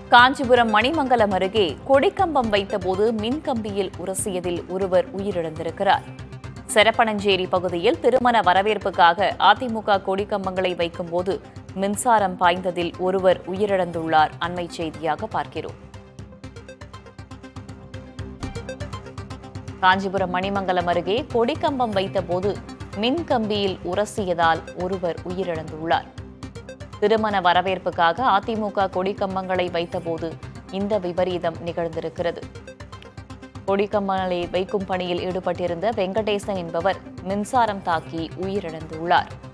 காஞ்சிபுரம் மணிமங்கலம் அருகே கொடிக்கம்பம் வைத்தபோது மின்கம்பியில் உரசியதில் ஒருவர் உயிரிழந்திருக்கிறார் செரப்பனஞ்சேரி பகுதியில் திருமண வரவேற்புக்காக அதிமுக கொடிக்கம்பங்களை வைக்கும்போது மின்சாரம் பாய்ந்ததில் ஒருவர் உயிரிழந்துள்ளார் அண்மை செய்தியாக பார்க்கிறோம் காஞ்சிபுரம் மணிமங்கலம் அருகே கொடிக்கம்பம் வைத்தபோது மின்கம்பியில் உரசியதால் ஒருவர் உயிரிழந்துள்ளார் திருமண வரவேற்புக்காக அதிமுக கொடிக்கம்பங்களை வைத்தபோது இந்த விபரீதம் நிகழ்ந்திருக்கிறது கொடிக்கம்பங்களை வைக்கும் பணியில் ஈடுபட்டிருந்த வெங்கடேசன் என்பவர் மின்சாரம் தாக்கி உயிரிழந்துள்ளார்